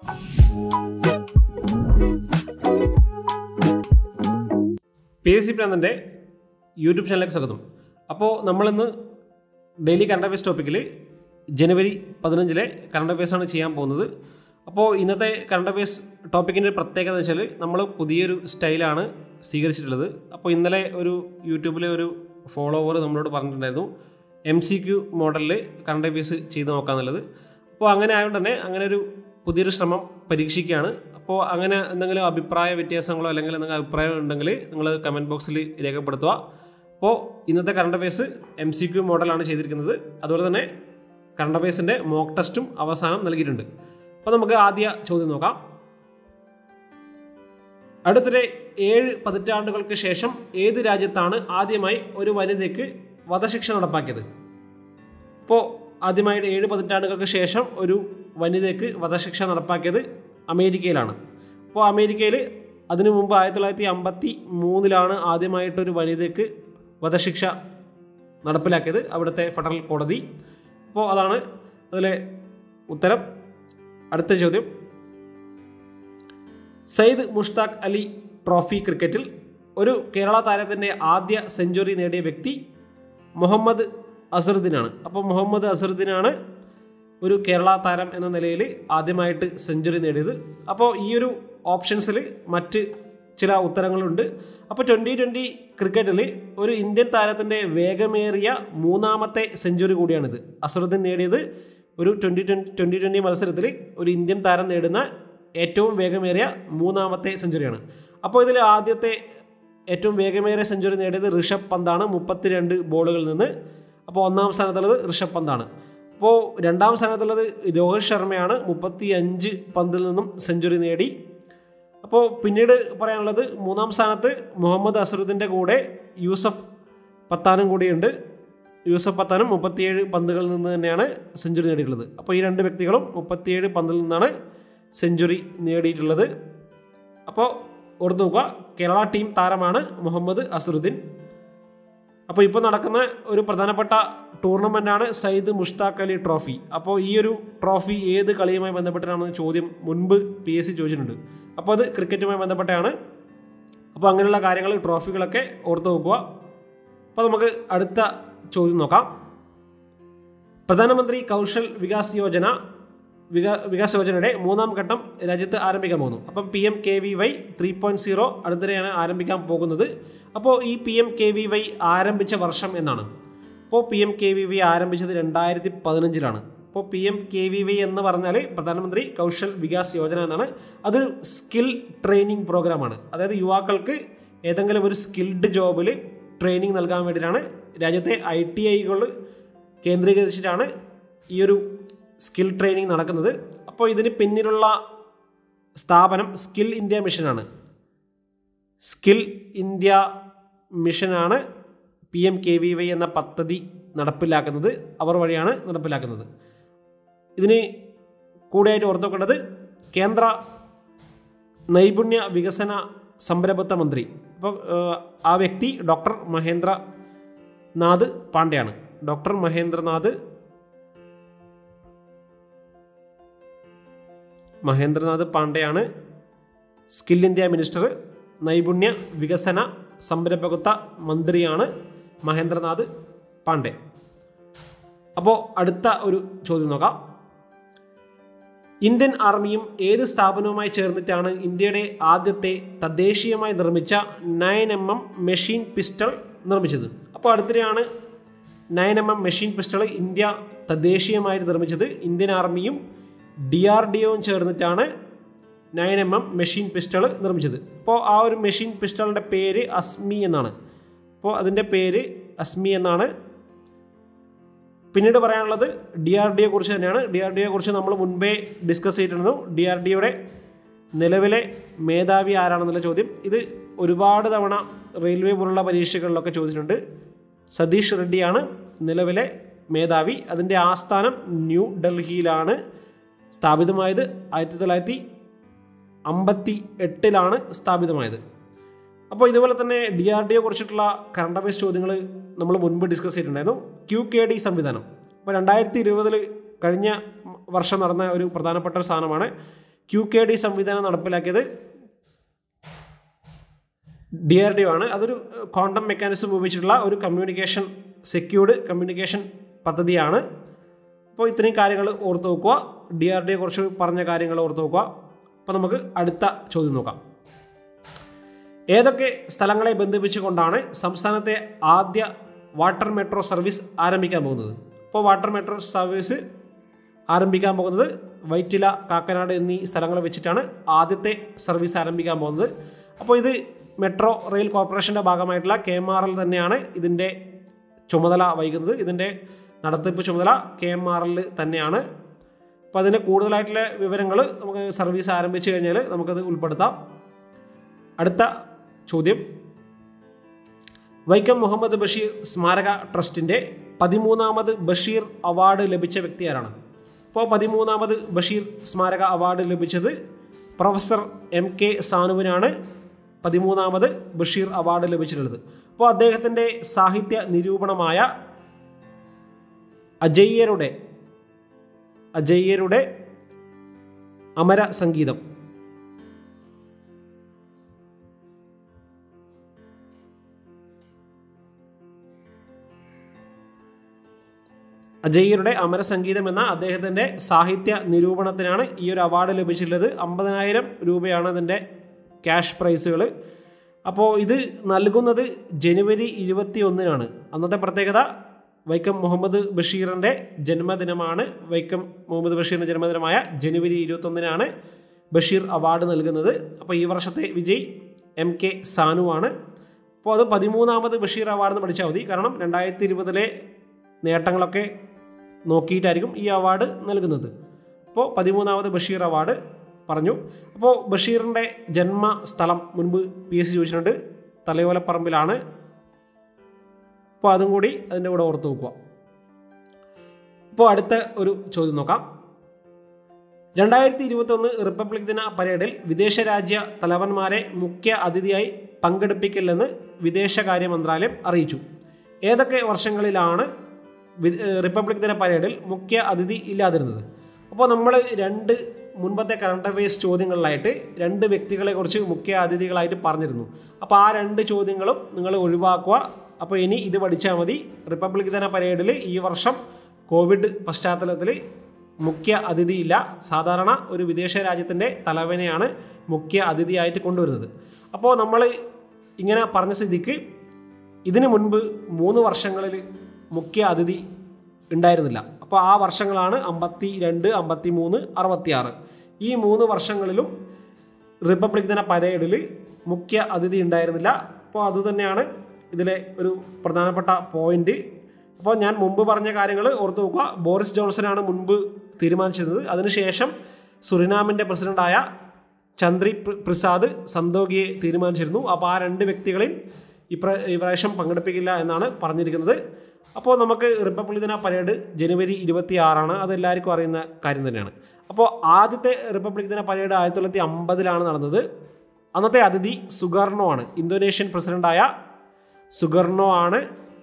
P S C പ്രാന്തൻ്റെ YouTube ചാനലിലേക്ക് സ്വാഗതം അപ്പോൾ നമ്മളിന്ന് ഡെയിലി കറണ്ട് അഫയേഴ്സ് ടോപ്പിക്കിൽ ജനുവരി പതിനഞ്ചിലെ കറണ്ട് അഫയേഴ്സാണ് ചെയ്യാൻ പോകുന്നത് അപ്പോൾ ഇന്നത്തെ കറണ്ട് അഫയേഴ്സ് ടോപ്പിക്കിൻ്റെ ഒരു പ്രത്യേകത എന്ന് വെച്ചാൽ നമ്മൾ പുതിയൊരു സ്റ്റൈലാണ് സ്വീകരിച്ചിട്ടുള്ളത് അപ്പോൾ ഇന്നലെ ഒരു യൂട്യൂബിലെ ഒരു ഫോളോവർ നമ്മളോട് പറഞ്ഞിട്ടുണ്ടായിരുന്നു എം സി ക്യു മോഡലിൽ കറണ്ട് അഫയേഴ്സ് ചെയ്ത് നോക്കാന്നുള്ളത് അപ്പോൾ അങ്ങനെ ആയതുകൊണ്ട് തന്നെ അങ്ങനെ ഒരു പുതിയൊരു ശ്രമം പരീക്ഷിക്കുകയാണ് അപ്പോൾ അങ്ങനെ എന്തെങ്കിലും അഭിപ്രായ വ്യത്യാസങ്ങളോ അല്ലെങ്കിൽ എന്തെങ്കിലും അഭിപ്രായം ഉണ്ടെങ്കിൽ നിങ്ങൾ കമൻറ്റ് ബോക്സിൽ രേഖപ്പെടുത്തുക അപ്പോൾ ഇന്നത്തെ current affairs M C Q മോഡലാണ് ചെയ്തിരിക്കുന്നത് അതുപോലെ തന്നെ കറണ്ട് അഫയേഴ്സിൻ്റെ മോക്ക് ടെസ്റ്റും അവസാനം നൽകിയിട്ടുണ്ട് അപ്പോൾ നമുക്ക് ആദ്യ ചോദ്യം നോക്കാം അടുത്തിടെ ഏഴ് പതിറ്റാണ്ടുകൾക്ക് ശേഷം ഏത് രാജ്യത്താണ് ആദ്യമായി ഒരു വനിതയ്ക്ക് വധശിക്ഷ നടപ്പാക്കിയത് അപ്പോൾ ആദ്യമായിട്ട് ഏഴ് പതിറ്റാണ്ടുകൾക്ക് ശേഷം ഒരു വനിതയ്ക്ക് വധശിക്ഷ നടപ്പാക്കിയത് അമേരിക്കയിലാണ് അപ്പോൾ അമേരിക്കയിൽ അതിനു മുമ്പ് ആയിരത്തി തൊള്ളായിരത്തി അമ്പത്തി മൂന്നിലാണ് ആദ്യമായിട്ടൊരു വനിതയ്ക്ക് വധശിക്ഷ നടപ്പിലാക്കിയത് അവിടുത്തെ ഫെഡറൽ കോടതി അപ്പോൾ അതാണ് അതിലെ ഉത്തരം അടുത്ത ചോദ്യം സയ്യിദ് മുഷ്താഖ് അലി ട്രോഫി ക്രിക്കറ്റിൽ ഒരു കേരള താരത്തിൻ്റെ ആദ്യ സെഞ്ചുറി നേടിയ വ്യക്തി മുഹമ്മദ് അസറുദ്ദീനാണ് അപ്പോൾ മുഹമ്മദ് അസറുദ്ദീനാണ് ഒരു കേരള താരം എന്ന നിലയിൽ ആദ്യമായിട്ട് സെഞ്ചുറി നേടിയത് അപ്പോൾ ഈ ഒരു ഓപ്ഷൻസിൽ മറ്റ് ചില ഉത്തരങ്ങളുണ്ട് അപ്പോൾ ട്വൻ്റി ട്വൻ്റി ക്രിക്കറ്റിൽ ഒരു ഇന്ത്യൻ താരത്തിൻ്റെ വേഗമേറിയ മൂന്നാമത്തെ സെഞ്ചുറി കൂടിയാണിത് അസറുദ്ദീൻ നേടിയത് ഒരു ട്വൻ്റി ട്വൻ്റി ട്വൻ്റി ട്വൻ്റി മത്സരത്തിൽ ഒരു ഇന്ത്യൻ താരം നേടുന്ന ഏറ്റവും വേഗമേറിയ മൂന്നാമത്തെ സെഞ്ചുറിയാണ് അപ്പോൾ ഇതിൽ ആദ്യത്തെ ഏറ്റവും വേഗമേറിയ സെഞ്ചുറി നേടിയത് ഋഷഭ് പന്താണ് മുപ്പത്തിരണ്ട് ബോളുകളിൽ നിന്ന് അപ്പോൾ ഒന്നാം സ്ഥാനത്തുള്ളത് ഋഷഭ് പന്താണ് അപ്പോൾ രണ്ടാം സ്ഥാനത്തുള്ളത് രോഹിത് ശർമ്മയാണ് മുപ്പത്തി അഞ്ച് പന്തിൽ നിന്നും സെഞ്ചുറി നേടി അപ്പോൾ പിന്നീട് പറയാനുള്ളത് മൂന്നാം സ്ഥാനത്ത് മുഹമ്മദ് അസറുദ്ദീൻ്റെ കൂടെ യൂസഫ് പത്താനും കൂടിയുണ്ട് യൂസഫ് പത്താനും മുപ്പത്തിയേഴ് പന്തുകളിൽ നിന്ന് തന്നെയാണ് സെഞ്ചുറി നേടിയിട്ടുള്ളത് അപ്പോൾ ഈ രണ്ട് വ്യക്തികളും മുപ്പത്തിയേഴ് പന്തിൽ നിന്നാണ് സെഞ്ചുറി നേടിയിട്ടുള്ളത് അപ്പോൾ ഓർത്ത് നോക്കുക കേരള ടീം താരമാണ് മുഹമ്മദ് അസറുദ്ദീൻ അപ്പോൾ ഇപ്പോൾ നടക്കുന്ന ഒരു പ്രധാനപ്പെട്ട ടൂർണമെൻ്റാണ് സയ്യിദ് മുഷ്താഖ് അലി ട്രോഫി അപ്പോൾ ഈ ഒരു ട്രോഫി ഏത് കളിയുമായി ബന്ധപ്പെട്ടിട്ടാണെന്ന് ചോദ്യം മുൻപ് പി എസ് സി ചോദിച്ചിട്ടുണ്ട് അപ്പോൾ അത് ക്രിക്കറ്റുമായി ബന്ധപ്പെട്ടാണ് അപ്പോൾ അങ്ങനെയുള്ള കാര്യങ്ങൾ ട്രോഫികളൊക്കെ ഓർത്ത് നോക്കുക അപ്പോൾ നമുക്ക് അടുത്ത ചോദ്യം നോക്കാം പ്രധാനമന്ത്രി കൗശൽ വികാസ് യോജന വികാ വികാസ് യോജനയുടെ മൂന്നാം ഘട്ടം രാജ്യത്ത് ആരംഭിക്കാൻ പോകുന്നു അപ്പം P M K V Y three point zero അടുത്തിടെയാണ് ആരംഭിക്കാൻ പോകുന്നത് അപ്പോൾ ഈ P M K V Y ആരംഭിച്ച വർഷം എന്നാണ് അപ്പോൾ P M K V Y ആരംഭിച്ചത് രണ്ടായിരത്തി പതിനഞ്ചിലാണ് അപ്പോൾ P M K V Y എന്ന് പറഞ്ഞാൽ പ്രധാനമന്ത്രി കൗശൽ വികാസ് യോജന എന്നാണ് അതൊരു സ്കിൽ ട്രെയിനിങ് പ്രോഗ്രാമാണ് അതായത് യുവാക്കൾക്ക് ഏതെങ്കിലും ഒരു സ്കിൽഡ് ജോബിൽ ട്രെയിനിങ് നൽകാൻ വേണ്ടിയിട്ടാണ് രാജ്യത്തെ ഐ ടി ഐകൾ കേന്ദ്രീകരിച്ചിട്ടാണ് ഈ ഒരു സ്കിൽ ട്രെയിനിങ് നടക്കുന്നത് അപ്പോൾ ഇതിന് പിന്നിലുള്ള സ്ഥാപനം സ്കിൽ ഇന്ത്യ മിഷനാണ് സ്കിൽ ഇന്ത്യ മിഷനാണ് P M K V Y എന്ന പദ്ധതി നടപ്പിലാക്കുന്നത് അവർ വഴിയാണ് നടപ്പിലാക്കുന്നത് ഇതിന് കൂടെയായിട്ട് ഓർത്തുവേണ്ടത് കേന്ദ്ര നൈപുണ്യ വികസന സംരംഭത്വ മന്ത്രി അപ്പോൾ ആ വ്യക്തി ഡോക്ടർ മഹേന്ദ്ര നാഥ് പാണ്ഡെയാണ് ഡോക്ടർ മഹേന്ദ്രനാഥ് മഹേന്ദ്രനാഥ് പാണ്ഡെയാണ് സ്കിൽ ഇന്ത്യ മിനിസ്റ്റർ നൈപുണ്യ വികസന സംരംഭകത്വ മന്ത്രിയാണ് മഹേന്ദ്രനാഥ് പാണ്ഡെ അപ്പോൾ അടുത്ത ഒരു ചോദ്യം നോക്കാം ഇന്ത്യൻ ആർമിയും ഏത് സ്ഥാപനവുമായി ചേർന്നിട്ടാണ് ഇന്ത്യയുടെ ആദ്യത്തെ തദ്ദേശീയമായി നിർമ്മിച്ച nine M M machine pistol നിർമ്മിച്ചത് അപ്പോൾ അടുത്തിടെയാണ് nine M M machine pistol India തദ്ദേശീയമായിട്ട് നിർമ്മിച്ചത് ഇന്ത്യൻ ആർമിയും ഡി ആർ ഡി ഒയും ചേർന്നിട്ടാണ് nine M M machine pistol നിർമ്മിച്ചത് അപ്പോൾ ആ ഒരു മെഷീൻ പിസ്റ്റളിൻ്റെ പേര് അസ്മി എന്നാണ് അപ്പോൾ അതിൻ്റെ പേര് അസ്മി എന്നാണ് പിന്നീട് പറയാനുള്ളത് ഡി ആർ ഡിയെ കുറിച്ച് തന്നെയാണ് ഡി ആർ ഡിയെ കുറിച്ച് നമ്മൾ മുൻപേ ഡിസ്കസ് ചെയ്തിരുന്നു ഡി ആർ ഡിയുടെ നിലവിലെ മേധാവി ആരാണെന്നുള്ള ചോദ്യം ഇത് ഒരുപാട് തവണ റെയിൽവേ പോലുള്ള പരീക്ഷകളിലൊക്കെ ചോദിച്ചിട്ടുണ്ട് സതീഷ് റെഡ്ഡിയാണ് നിലവിലെ മേധാവി അതിൻ്റെ ആസ്ഥാനം ന്യൂ ഡൽഹിയിലാണ് സ്ഥാപിതമായത് ആയിരത്തി തൊള്ളായിരത്തി അമ്പത്തി എട്ടിലാണ് സ്ഥാപിതമായത് അപ്പോൾ ഇതുപോലെ തന്നെ ഡി ആർ ഡിയെ കുറിച്ചിട്ടുള്ള കറണ്ട് അഫയേഴ്സ് ചോദ്യങ്ങൾ നമ്മൾ മുൻപ് ഡിസ്കസ് ചെയ്തിട്ടുണ്ടായിരുന്നു ക്യു കെ ഡി സംവിധാനം അപ്പോൾ രണ്ടായിരത്തി ഇരുപതിൽ കഴിഞ്ഞ വർഷം നടന്ന ഒരു പ്രധാനപ്പെട്ട ഒരു സാധനമാണ് ക്യു കെ ഡി സംവിധാനം നടപ്പിലാക്കിയത് ഡി ആർ ഡി ഒ ആണ് അതൊരു ക്വാണ്ടം മെക്കാനിസം ഉപയോഗിച്ചിട്ടുള്ള ഒരു കമ്മ്യൂണിക്കേഷൻ സെക്യൂർഡ് കമ്മ്യൂണിക്കേഷൻ പദ്ധതിയാണ് അപ്പോൾ ഇത്രയും കാര്യങ്ങൾ ഓർത്ത് വെക്കുക ഡി ആർ ഡി എ കുറിച്ച് പറഞ്ഞ കാര്യങ്ങൾ ഓർത്ത് വെക്കുക അപ്പോൾ നമുക്ക് അടുത്ത ചോദ്യം നോക്കാം ഏതൊക്കെ സ്ഥലങ്ങളെ ബന്ധിപ്പിച്ചുകൊണ്ടാണ് സംസ്ഥാനത്തെ ആദ്യ വാട്ടർ മെട്രോ സർവീസ് ആരംഭിക്കാൻ പോകുന്നത് അപ്പോൾ വാട്ടർ മെട്രോ സർവീസ് ആരംഭിക്കാൻ പോകുന്നത് വൈറ്റില കാക്കനാട് എന്നീ സ്ഥലങ്ങൾ വെച്ചിട്ടാണ് ആദ്യത്തെ സർവീസ് ആരംഭിക്കാൻ പോകുന്നത് അപ്പോൾ ഇത് മെട്രോ റെയിൽ കോർപ്പറേഷൻ്റെ ഭാഗമായിട്ടുള്ള കെ എം ആർ എൽ തന്നെയാണ് ഇതിൻ്റെ ചുമതല വഹിക്കുന്നത് ഇതിൻ്റെ നടത്തിപ്പ് ചുമതല കെ എം ആർ എൽ തന്നെയാണ് അപ്പോൾ അതിൻ്റെ കൂടുതലായിട്ടുള്ള വിവരങ്ങൾ നമുക്ക് സർവീസ് ആരംഭിച്ചു കഴിഞ്ഞാൽ നമുക്കത് ഉൾപ്പെടുത്താം അടുത്ത ചോദ്യം വൈക്കം മുഹമ്മദ് ബഷീർ സ്മാരക ട്രസ്റ്റിൻ്റെ പതിമൂന്നാമത് ബഷീർ അവാർഡ് ലഭിച്ച വ്യക്തി ആരാണ് അപ്പോൾ പതിമൂന്നാമത് ബഷീർ സ്മാരക അവാർഡ് ലഭിച്ചത് പ്രൊഫസർ എം കെ സാനുവിനാണ് പതിമൂന്നാമത് ബഷീർ അവാർഡ് ലഭിച്ചിട്ടുള്ളത് അപ്പോൾ അദ്ദേഹത്തിൻ്റെ സാഹിത്യ നിരൂപണമായ അജയ്യരുടെ അജയ്യരുടെ അമര സംഗീതം അജയ്യരുടെ അമരസംഗീതം എന്ന അദ്ദേഹത്തിൻ്റെ സാഹിത്യ നിരൂപണത്തിനാണ് ഈ ഒരു അവാർഡ് ലഭിച്ചിട്ടുള്ളത് അമ്പതിനായിരം രൂപയാണ് അതിൻ്റെ ക്യാഷ് പ്രൈസുകൾ അപ്പോൾ ഇത് നൽകുന്നത് ജനുവരി ഇരുപത്തി ഒന്നിനാണ് അന്നത്തെ പ്രത്യേകത വൈക്കം മുഹമ്മദ് ബഷീറിൻ്റെ ജന്മദിനമാണ് വൈക്കം മുഹമ്മദ് ബഷീറിൻ്റെ ജന്മദിനമായ ജനുവരി ഇരുപത്തൊന്നിനാണ് ബഷീർ അവാർഡ് നൽകുന്നത് അപ്പോൾ ഈ വർഷത്തെ വിജയ് എം കെ സാനുവാണ് അപ്പോൾ അത് പതിമൂന്നാമത് ബഷീർ അവാർഡ് എന്ന് പഠിച്ചാൽ മതി കാരണം രണ്ടായിരത്തി ഇരുപതിലെ നേട്ടങ്ങളൊക്കെ നോക്കിയിട്ടായിരിക്കും ഈ അവാർഡ് നൽകുന്നത് അപ്പോൾ പതിമൂന്നാമത് ബഷീർ അവാർഡ് പറഞ്ഞു അപ്പോൾ ബഷീറിൻ്റെ ജന്മസ്ഥലം മുൻപ് പി എസ് സി ചോദിച്ചിട്ടുണ്ട് തലയോലപ്പറമ്പിലാണ് അപ്പോൾ അതും കൂടി അതിൻ്റെ കൂടെ ഓർത്ത് നോക്കുക അപ്പോൾ അടുത്ത ഒരു ചോദ്യം നോക്കാം രണ്ടായിരത്തി ഇരുപത്തൊന്ന് റിപ്പബ്ലിക് ദിന പരേഡിൽ വിദേശ രാജ്യ തലവന്മാരെ മുഖ്യ അതിഥിയായി പങ്കെടുപ്പിക്കില്ലെന്ന് വിദേശകാര്യ മന്ത്രാലയം അറിയിച്ചു ഏതൊക്കെ വർഷങ്ങളിലാണ് വി- ഏഹ് റിപ്പബ്ലിക് ദിന പരേഡിൽ മുഖ്യ അതിഥി ഇല്ലാതിരുന്നത് അപ്പോൾ നമ്മൾ രണ്ട് മുൻപത്തെ കറണ്ട് അഫയേഴ്സ് ചോദ്യങ്ങളിലായിട്ട് രണ്ട് വ്യക്തികളെ കുറിച്ച് മുഖ്യ അതിഥികളായിട്ട് പറഞ്ഞിരുന്നു അപ്പോൾ ആ രണ്ട് ചോദ്യങ്ങളും നിങ്ങൾ ഒഴിവാക്കുക അപ്പോൾ ഇനി ഇത് പഠിച്ചാൽ മതി റിപ്പബ്ലിക് ദിന പരേഡിൽ ഈ വർഷം കോവിഡ് പശ്ചാത്തലത്തിൽ മുഖ്യ അതിഥിയില്ല സാധാരണ ഒരു വിദേശ രാജ്യത്തിൻ്റെ തലവനെയാണ് മുഖ്യ അതിഥിയായിട്ട് കൊണ്ടുവരുന്നത് അപ്പോൾ നമ്മൾ ഇങ്ങനെ പറഞ്ഞ സ്ഥിതിക്ക് ഇതിനു മുൻപ് മൂന്ന് വർഷങ്ങളിൽ മുഖ്യ അതിഥി ഉണ്ടായിരുന്നില്ല അപ്പോൾ ആ വർഷങ്ങളാണ് അമ്പത്തി രണ്ട് അമ്പത്തി മൂന്ന് അറുപത്തി ആറ് ഈ മൂന്ന് വർഷങ്ങളിലും റിപ്പബ്ലിക് ദിന പരേഡിൽ മുഖ്യ അതിഥി ഉണ്ടായിരുന്നില്ല അപ്പോൾ അതുതന്നെയാണ് ഇതിലെ ഒരു പ്രധാനപ്പെട്ട പോയിന്റ് അപ്പോൾ ഞാൻ മുമ്പ് പറഞ്ഞ കാര്യങ്ങൾ ഓർത്ത് നോക്കുക ബോറിസ് ജോൺസനാണ് മുൻപ് തീരുമാനിച്ചിരുന്നത് അതിനുശേഷം സുറിനാമിൻ്റെ പ്രസിഡന്റായ ചന്ദ്രി പ്ര- പ്രസാദ് സന്തോഗിയെ തീരുമാനിച്ചിരുന്നു അപ്പോൾ ആ രണ്ട് വ്യക്തികളെയും ഇപ്ര ഇപ്രാവശ്യം പങ്കെടുപ്പിക്കില്ല എന്നാണ് പറഞ്ഞിരിക്കുന്നത് അപ്പോൾ നമുക്ക് റിപ്പബ്ലിക് ദിന പരേഡ് ജനുവരി ഇരുപത്തി ആറാണ് അത് എല്ലാവർക്കും അറിയുന്ന കാര്യം തന്നെയാണ് അപ്പോൾ ആദ്യത്തെ റിപ്പബ്ലിക് ദിന പരേഡ് ആയിരത്തി തൊള്ളായിരത്തി അമ്പതിലാണ് നടന്നത് അന്നത്തെ അതിഥി സുഗർണോ ആണ് ഇന്തോനേഷ്യൻ പ്രസിഡന്റായ സുഗർണോ ആണ്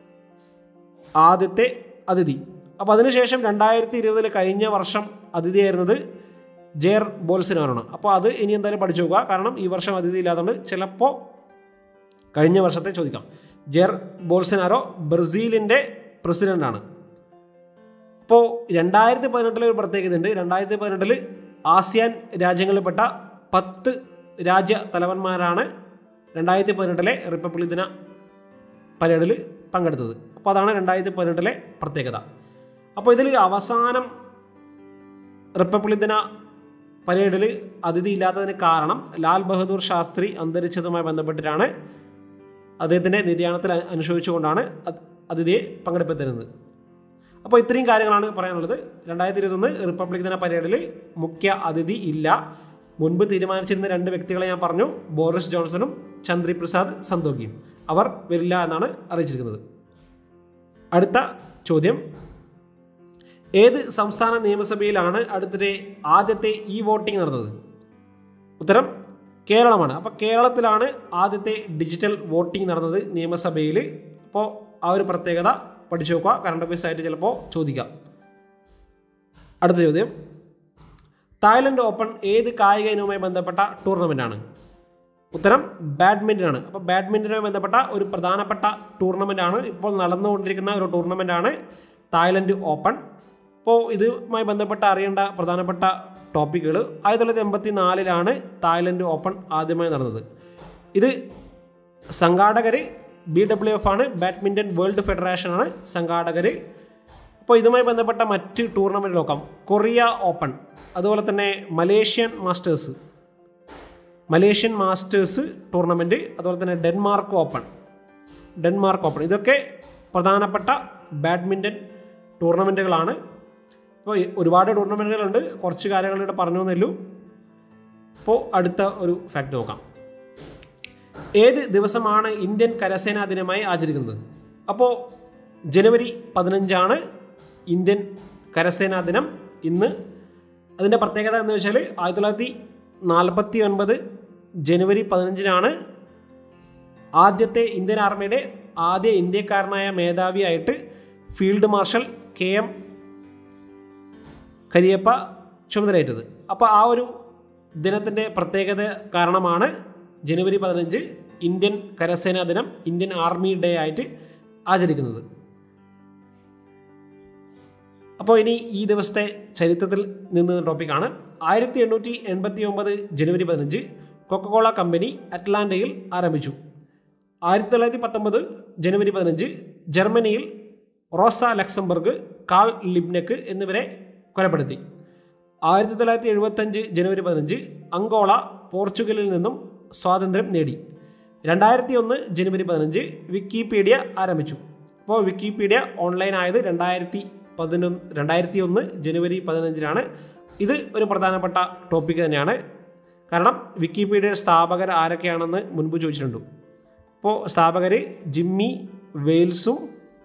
ആദ്യത്തെ അതിഥി അപ്പോൾ അതിനുശേഷം രണ്ടായിരത്തി ഇരുപതിൽ കഴിഞ്ഞ വർഷം അതിഥിയായിരുന്നത് ജെയർ ബോൾസിനാറാണ് അപ്പോൾ അത് ഇനി എന്തായാലും പഠിച്ചു നോക്കുക കാരണം ഈ വർഷം അതിഥി ഇല്ലാത്തതുകൊണ്ട് ചിലപ്പോൾ കഴിഞ്ഞ വർഷത്തെ ചോദിക്കാം ജെയർ ബോൾസനാരോ ബ്രസീലിൻ്റെ പ്രസിഡൻ്റാണ് അപ്പോൾ രണ്ടായിരത്തി പതിനെട്ടിലെ ഒരു പ്രത്യേകത ഉണ്ട് രണ്ടായിരത്തി പതിനെട്ടിൽ ആസിയാൻ രാജ്യങ്ങളിൽപ്പെട്ട പത്ത് രാജ്യ തലവന്മാരാണ് രണ്ടായിരത്തി പതിനെട്ടിലെ റിപ്പബ്ലിക് ദിന പരേഡിൽ പങ്കെടുത്തത് അപ്പോൾ അതാണ് രണ്ടായിരത്തി പതിനെട്ടിലെ പ്രത്യേകത അപ്പോൾ ഇതിൽ അവസാനം റിപ്പബ്ലിക് ദിന പരേഡിൽ അതിഥി ഇല്ലാത്തതിന് കാരണം ലാൽ ബഹദൂർ ശാസ്ത്രി അന്തരിച്ചതുമായി ബന്ധപ്പെട്ടിട്ടാണ് അദ്ദേഹത്തിൻ്റെ നിര്യാണത്തിൽ അ- അനുശോചിച്ചുകൊണ്ടാണ് അത് അതിഥിയെ പങ്കെടുപ്പിച്ചിരുന്നത് അപ്പോൾ ഇത്രയും കാര്യങ്ങളാണ് പറയാനുള്ളത് രണ്ടായിരത്തി ഇരുപത്തൊന്ന് റിപ്പബ്ലിക് ദിന പരേഡിൽ മുഖ്യ അതിഥി ഇല്ല മുൻപ് തീരുമാനിച്ചിരുന്ന രണ്ട് വ്യക്തികളെ ഞാൻ പറഞ്ഞു ബോറിസ് ജോൺസണും ചന്ദ്രി പ്രസാദ് സന്തോഖിയും അവർ വരില്ല എന്നാണ് അറിയിച്ചിരിക്കുന്നത് അടുത്ത ചോദ്യം ഏത് സംസ്ഥാന നിയമസഭയിലാണ് അടുത്തിടെ ആദ്യത്തെ ഇ വോട്ടിംഗ് നടന്നത് ഉത്തരം കേരളമാണ് അപ്പോൾ കേരളത്തിലാണ് ആദ്യത്തെ ഡിജിറ്റൽ വോട്ടിംഗ് നടന്നത് നിയമസഭയിൽ അപ്പോൾ ആ ഒരു പ്രത്യേകത പഠിച്ചു നോക്കുക കറണ്ട് അഫയേഴ്സ് ആയിട്ട് ചിലപ്പോൾ ചോദിക്കാം അടുത്ത ചോദ്യം തായ്ലൻഡ് ഓപ്പൺ ഏത് കായിക ഇനവുമായി ബന്ധപ്പെട്ട ടൂർണമെൻ്റാണ് ഉത്തരം ബാഡ്മിൻ്റൺ ആണ് അപ്പോൾ ബാഡ്മിൻ്റനുമായി ബന്ധപ്പെട്ട ഒരു പ്രധാനപ്പെട്ട ടൂർണമെൻ്റ് ആണ് ഇപ്പോൾ നടന്നുകൊണ്ടിരിക്കുന്ന ഒരു ടൂർണമെൻ്റ് ആണ് തായ്ലൻഡ് ഓപ്പൺ അപ്പോൾ ഇതുമായി ബന്ധപ്പെട്ട അറിയേണ്ട പ്രധാനപ്പെട്ട ടോപ്പിക്കുകൾ ആയിരത്തി തൊള്ളായിരത്തി എൺപത്തി നാലിലാണ് തായ്ലൻഡ് ഓപ്പൺ ആദ്യമായി നടന്നത് ഇത് സംഘാടകർ ബി ഡബ്ല്യു എഫ് ആണ് ബാഡ്മിൻ്റൺ വേൾഡ് ഫെഡറേഷൻ ആണ് സംഘാടകർ അപ്പോൾ ഇതുമായി ബന്ധപ്പെട്ട മറ്റ് ടൂർണമെൻറ്റ് നോക്കാം കൊറിയ ഓപ്പൺ അതുപോലെ തന്നെ Malaysian masters Malaysian masters tournament അതുപോലെ തന്നെ ഡെൻമാർക്ക് ഓപ്പൺ ഡെൻമാർക്ക് ഓപ്പൺ ഇതൊക്കെ പ്രധാനപ്പെട്ട ബാഡ്മിൻ്റൺ ടൂർണമെൻറ്റുകളാണ് ഇപ്പോൾ ഒരുപാട് ടൂർണമെൻറ്റുകളുണ്ട് കുറച്ച് കാര്യങ്ങൾ ഇവിടെ പറഞ്ഞു തന്നല്ലോ അപ്പോൾ അടുത്ത ഒരു ഫാക്ട് നോക്കാം ഏത് ദിവസമാണ് ഇന്ത്യൻ കരസേനാ ദിനമായി ആചരിക്കുന്നത് അപ്പോൾ ജനുവരി പതിനഞ്ചാണ് ഇന്ത്യൻ കരസേനാ ദിനം ഇന്ന് അതിൻ്റെ പ്രത്യേകത എന്ന് വെച്ചാൽ ആയിരത്തി തൊള്ളായിരത്തി നാൽപ്പത്തി ഒൻപത് ജനുവരി പതിനഞ്ചിനാണ് ആദ്യത്തെ ഇന്ത്യൻ ആർമിയുടെ ആദ്യ ഇന്ത്യക്കാരനായ മേധാവിയായിട്ട് field marshal K M Cariappa ചുമതലയേറ്റത് അപ്പോൾ ആ ഒരു ദിനത്തിൻ്റെ പ്രത്യേകത കാരണമാണ് ജനുവരി പതിനഞ്ച് ഇന്ത്യൻ കരസേനാ ദിനം ഇന്ത്യൻ ആർമി ഡേ ആയിട്ട് ആചരിക്കുന്നത് അപ്പോൾ ഇനി ഈ ദിവസത്തെ ചരിത്രത്തിൽ നിന്ന് ടോപ്പിക്കാണ് ആയിരത്തി എണ്ണൂറ്റി എൺപത്തി ഒമ്പത് ജനുവരി പതിനഞ്ച് കൊക്കക്കോള കമ്പനി അറ്റ്ലാന്റയിൽ ആരംഭിച്ചു ആയിരത്തി തൊള്ളായിരത്തി പത്തൊമ്പത് ജനുവരി പതിനഞ്ച് ജർമ്മനിയിൽ റോസ ലക്സംബർഗ് കാൾ ലിബ്നെക്ക് എന്നിവരെ കൊലപ്പെടുത്തി ആയിരത്തി തൊള്ളായിരത്തി എഴുപത്തഞ്ച് ജനുവരി പതിനഞ്ച് അങ്കോള പോർച്ചുഗലിൽ നിന്നും സ്വാതന്ത്ര്യം നേടി രണ്ടായിരത്തി ഒന്ന് ജനുവരി പതിനഞ്ച് വിക്കിപീഡിയ ആരംഭിച്ചു അപ്പോൾ വിക്കിപീഡിയ ഓൺലൈൻ ആയത് രണ്ടായിരത്തി പതിനൊന്ന് രണ്ടായിരത്തി ഒന്ന് ജനുവരി പതിനഞ്ചിനാണ് ഇത് ഒരു പ്രധാനപ്പെട്ട ടോപ്പിക് തന്നെയാണ് കാരണം വിക്കിപീഡിയ സ്ഥാപകർ ആരൊക്കെയാണെന്ന് മുൻപ് ചോദിച്ചിട്ടുണ്ട് അപ്പോൾ സ്ഥാപകർ ജിമ്മി വെയിൽസും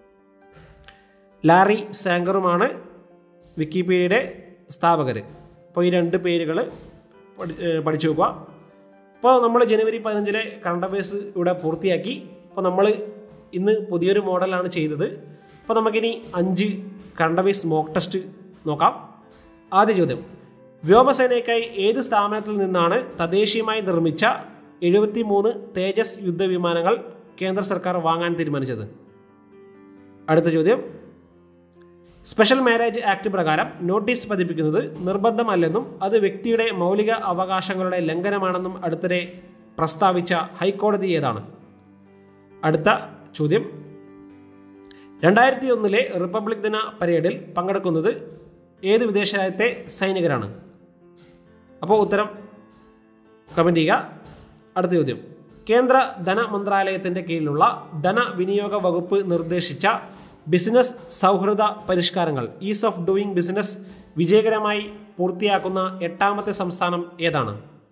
ലാറി സാങ്കറുമാണ് വിക്കിപീഡിയയുടെ സ്ഥാപകർ അപ്പോൾ ഈ രണ്ട് പേരുകൾ പഠി ഏഹ് പഠിച്ചു വെക്കുക അപ്പോൾ നമ്മൾ ജനുവരി പതിനഞ്ചിലെ കറണ്ട് അഫയേഴ്സ് ഇവിടെ പൂർത്തിയാക്കി അപ്പോൾ നമ്മൾ ഇന്ന് പുതിയൊരു മോഡലാണ് ചെയ്തത് അപ്പോൾ നമുക്കിനി അഞ്ച് കറണ്ട് അഫയേഴ്സ് മോക്ക് ടെസ്റ്റ് നോക്കാം ആദ്യ ചോദ്യം വ്യോമസേനയ്ക്കായി ഏത് സ്ഥാപനത്തിൽ നിന്നാണ് തദ്ദേശീയമായി നിർമ്മിച്ച എഴുപത്തി മൂന്ന് തേജസ് യുദ്ധവിമാനങ്ങൾ കേന്ദ്ര സർക്കാർ വാങ്ങാൻ തീരുമാനിച്ചത് അടുത്ത ചോദ്യം സ്പെഷ്യൽ മാരേജ് ആക്ട് പ്രകാരം നോട്ടീസ് പതിപ്പിക്കുന്നത് നിർബന്ധമല്ലെന്നും അത് വ്യക്തിയുടെ മൗലിക അവകാശങ്ങളുടെ ലംഘനമാണെന്നും അടുത്തിടെ പ്രസ്താവിച്ച ഹൈക്കോടതി ഏതാണ് അടുത്ത ചോദ്യം രണ്ടായിരത്തി ഒന്നിലെ റിപ്പബ്ലിക് ദിന പരേഡിൽ പങ്കെടുക്കുന്നത് ഏത് വിദേശ രാജ്യത്തെ സൈനികരാണ് അപ്പോൾ ഉത്തരം കമൻറ്റ് ചെയ്യുക അടുത്ത ചോദ്യം കേന്ദ്ര ധനമന്ത്രാലയത്തിൻ്റെ കീഴിലുള്ള ധനവിനിയോഗ വകുപ്പ് നിർദ്ദേശിച്ച ബിസിനസ് സൗഹൃദ പരിഷ്കാരങ്ങൾ ഈസ് ഓഫ് ഡൂയിങ് ബിസിനസ് വിജയകരമായി പൂർത്തിയാക്കുന്ന എട്ടാമത്തെ സംസ്ഥാനം ഏതാണ്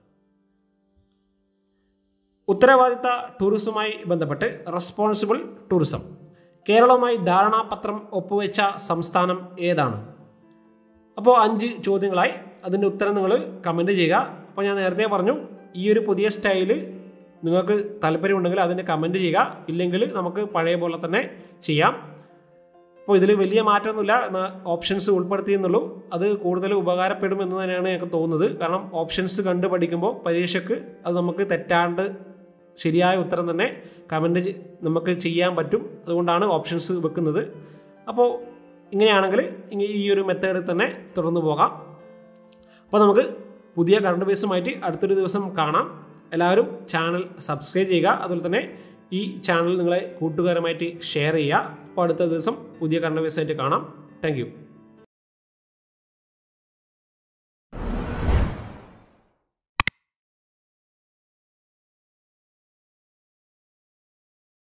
ഉത്തരവാദിത്ത ടൂറിസവുമായി ബന്ധപ്പെട്ട് റെസ്പോൺസിബിൾ ടൂറിസം കേരളവുമായി ധാരണാപത്രം ഒപ്പുവെച്ച സംസ്ഥാനം ഏതാണ് അപ്പോൾ അഞ്ച് ചോദ്യങ്ങളായി അതിൻ്റെ ഉത്തരം നിങ്ങൾ കമൻറ്റ് ചെയ്യുക അപ്പോൾ ഞാൻ നേരത്തെ പറഞ്ഞു ഈ ഒരു പുതിയ സ്റ്റൈല് നിങ്ങൾക്ക് താല്പര്യമുണ്ടെങ്കിൽ അതിന് കമൻറ്റ് ചെയ്യുക ഇല്ലെങ്കിൽ നമുക്ക് പഴയ പോലെ തന്നെ ചെയ്യാം അപ്പോൾ ഇതിൽ വലിയ മാറ്റമൊന്നുമില്ല എന്നാൽ ഓപ്ഷൻസ് ഉൾപ്പെടുത്തിയെന്നുള്ളൂ അത് കൂടുതൽ ഉപകാരപ്പെടും എന്ന് തന്നെയാണ് എനിക്ക് തോന്നുന്നത് കാരണം ഓപ്ഷൻസ് കണ്ട് പഠിക്കുമ്പോൾ പരീക്ഷയ്ക്ക് അത് നമുക്ക് തെറ്റാണ്ട് ശരിയായ ഉത്തരം തന്നെ കമൻറ്റ് നമുക്ക് ചെയ്യാൻ പറ്റും അതുകൊണ്ടാണ് ഓപ്ഷൻസ് വെക്കുന്നത് അപ്പോൾ ഇങ്ങനെയാണെങ്കിൽ ഇങ്ങ- ഈ ഒരു മെത്തേഡിൽ തന്നെ തുടർന്ന് പോകാം അപ്പോൾ നമുക്ക് പുതിയ കറണ്ട് ബേസുമായിട്ട് അടുത്തൊരു ദിവസം കാണാം എല്ലാവരും ചാനൽ സബ്സ്ക്രൈബ് ചെയ്യുക അതുപോലെ തന്നെ ഈ ചാനൽ നിങ്ങളെ കൂട്ടുകാരുമായിട്ട് ഷെയർ ചെയ്യുക അപ്പോൾ അടുത്ത ദിവസം പുതിയ കറണ്ട് ബേസുമായിട്ട് കാണാം താങ്ക്